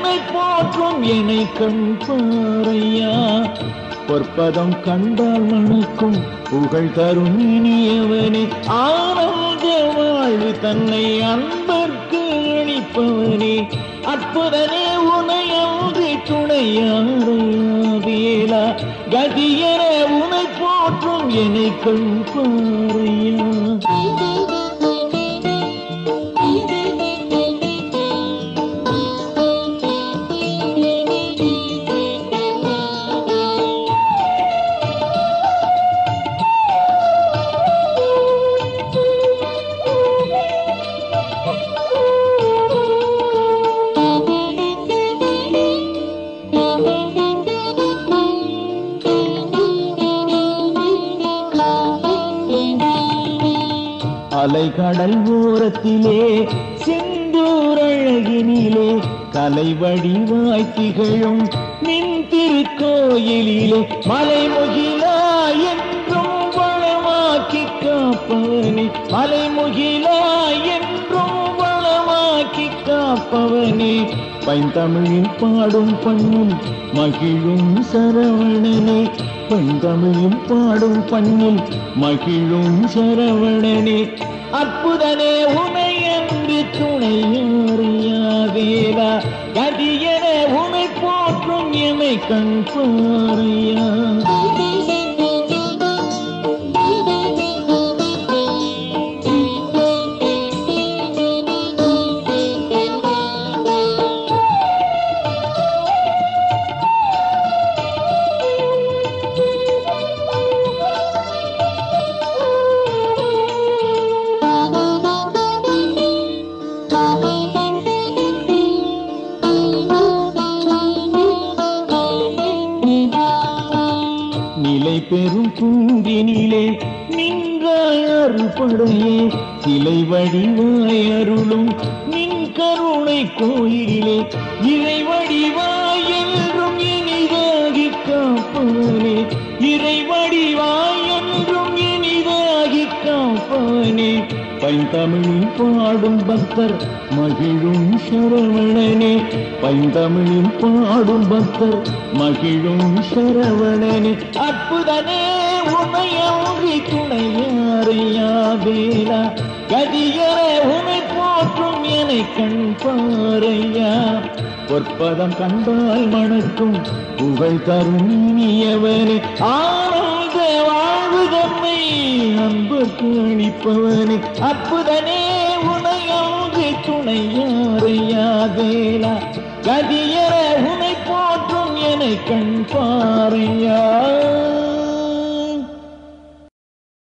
உனை போற்றும் என்னை கண் பாறையா பொற்பதம் கண்டால் மணக்கும் புகழ் தரும் இனியவனே ஆனந்த வாழ்வு தன்னை அன்பர்க்கு அளிப்பவனே அற்புதனே உனை அன்றி துணையாரையா கதியர உனை போற்றும் என்னை கண் பாறையா அலைகடல் ஓரத்திலே செந்தூரழகினிலே கலை வடிவாய் திகழும் நின் திருக்கோயிலிலே மலைமுகிலா என்றும் வளமாக்கி காப்பவனே மலைமுகிலா என்றும் வளமாக்கி காப்பவனே பைந்தமிழில் பாடும் பண்ணில் மகிழும் சரவணனே பைந்தமிழில் பாடும் பண்ணில் மகிழும் சரவணனே அற்புதனே உனை என்று துணையாறியாவேலா கதியன உனை போற்றும் எமை கண் பாறையா நிலை பெறும் குந்தினிலே நின்றாய் அருள்படையே சிலை வடிவாய் அருளும் நின் கருணை கோயிலே இறை வடிவாய் என்றும் இனிதாகி காப்பவனே இறை வடிவாய் என்றும் இனிதாகி காப்பவனே பைந்தமிழில் பாடும் பக்தர் மகிழும் சரவணனே பைந்தமிழில் பாடும் பக்தர் மகிழும் சரவணனே அற்புதனே உமையன்றி துணையாரையாவேலா கதியர உமை போற்றும் என்னை கண் பாறையா பொற்பதம் கண்டால் மணக்கும் புகழ் தரும் இனியவனே ஆனந்த வாழ்வு தன்னை அன்புக்கு அளிப்பவனே அற்புதனே உனையன்று துணையாரையாவேலா கதியர உனை போற்றும் என்னை கண் பாறையா